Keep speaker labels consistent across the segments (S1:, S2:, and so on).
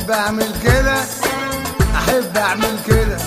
S1: بحب اعمل كده احب اعمل كده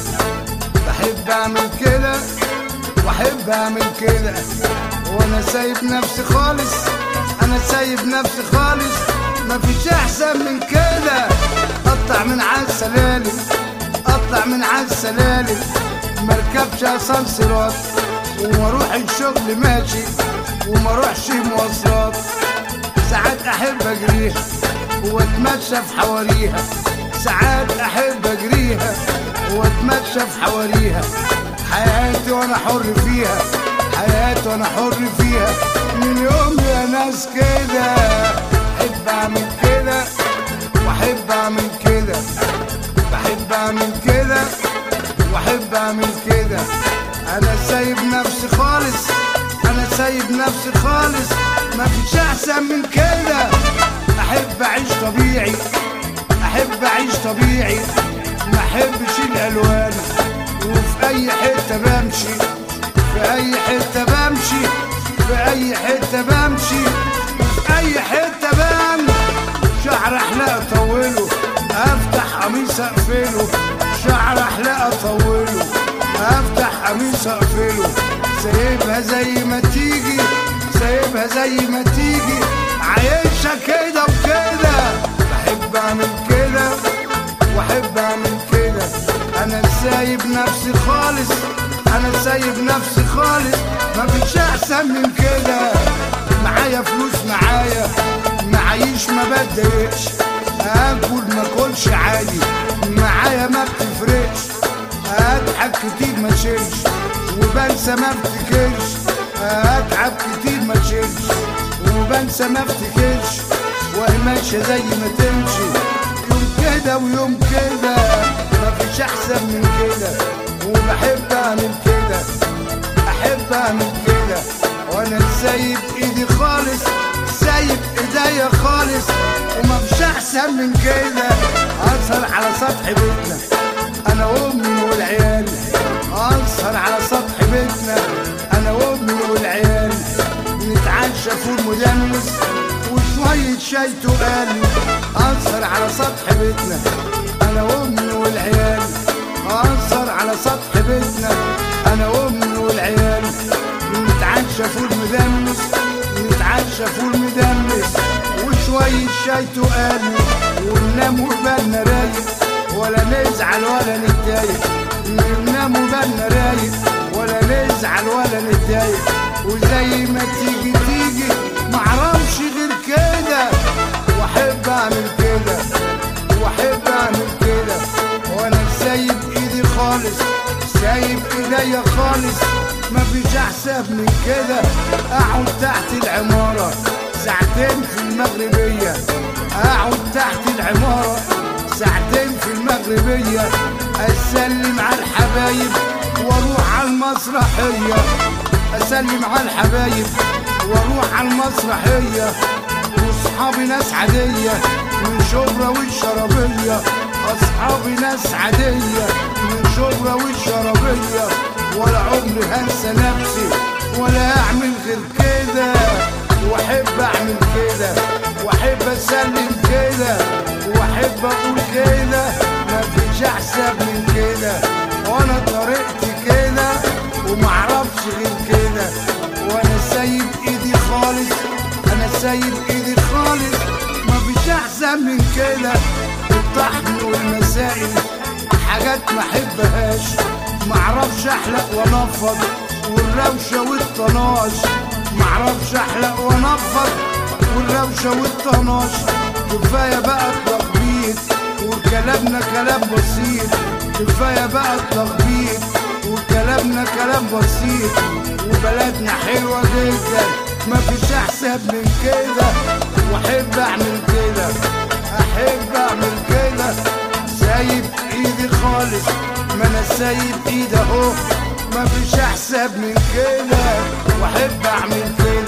S1: بحب اعمل كده واحب اعمل كده وانا سايب نفسي خالص انا سايب نفسي خالص مفيش احسن من كده اطلع من على السلالم اطلع من على السلالم مركبش اسانسيرات وما اروح الشغل ماشي وما اروحش مواصلات ساعات احب اجريها واتمشى في حواريها ساعات احب اجريها واتمشى في حواريها حياتي وانا حر فيها حياتي وانا حر فيها من يوم يا ناس كده احب اعمل كده واحب اعمل كده بحب اعمل كده واحب اعمل كده انا سايب نفسي خالص انا سايب نفسي خالص مفيش احسن من كده احب اعيش طبيعي احب اعيش طبيعي ما احبش الالوان وفي اي حته بمشي في اي حته بمشي في اي حته بمشي في اي حته بمشي شعر احلى اطوله افتح قميص اقفله شعر احلى اطوله افتح قميص اقفله سايبها زي ما تيجي سايبها زي ما تيجي عايشها كده وكده بحب اعمل كده واحب اعمل كده انا سايب نفسي خالص انا سايب نفسي خالص مفيش احسن من كده معايا فلوس معايا معيش ما بتضايقش اكل ما اكلش عادي معايا ما بتفرقش اضحك كتير ما شيلش وبنسى ما افتكرش اتعب كتير ما شيلش وبنسى ما افتكرش وهي ماشيه زي ما تمشي يوم كده ويوم كده مفيش احسن من كده وبحب اعمل كده احب اعمل كده وانا سايب ايدي خالص سايب ايديا خالص ومفيش احسن من كده اسهر على سطح بيتنا انا وامي والعيال اسهر على سطح بيتنا انا وامي والعيال نتعشى فول مدمس وشوية شاي تقال اسهر على سطح بيتنا انا وامي والعيال اسهر على سطح بيتنا انا وامي والعيال نتعشى فول مدمس نتعشى فول مدمس وشوية شاي تقال وننام وبالنا رايق ولا نزعل ولا نتضايق ننام وبالنا رايق ولا نزعل ولا نتضايق وزي ما تيجي تيجي معرفش غير كده واحب اعمل كده واحب اعمل كده وانا سايب ايدي خالص سايب ايديا خالص مفيش احسن من كده اقعد تحت العمارة ساعتين في المغربية اقعد تحت العمارة ساعتين في المغربية اسلم على الحبايب واروح على المسرحية اسلم على الحبايب واروح على المسرحية واصحابي ناس عادية من شبرا والشرابية اصحابي ناس عادية من شبرا والشرابية ولا عمري هنسى نفسي ولا اعمل غير كده واحب اعمل كده واحب اسلم كده واحب اقول كده مفيش احسن من كده وانا طريقتي كده ومعرفش غير كده وانا سايب ايدي خالص انا سايب ايدي خالص مفيش احسن من كده الطحن والمسائل حاجات ما احبهاش معرفش احلق وانفض والروشه والطناش معرفش احلق وانفض والروشه والطناش كفايه بقى التخبيط وكلامنا كلام بسيط كفايه بقى التخبيط وكلامنا كلام بسيط وبلدنا حلوه جدا مفيش احسن من كده واحب اعمل كده احب اعمل كده سايب ايدي خالص ما انا سايب ايدي اهو مفيش احسن من كده واحب اعمل كده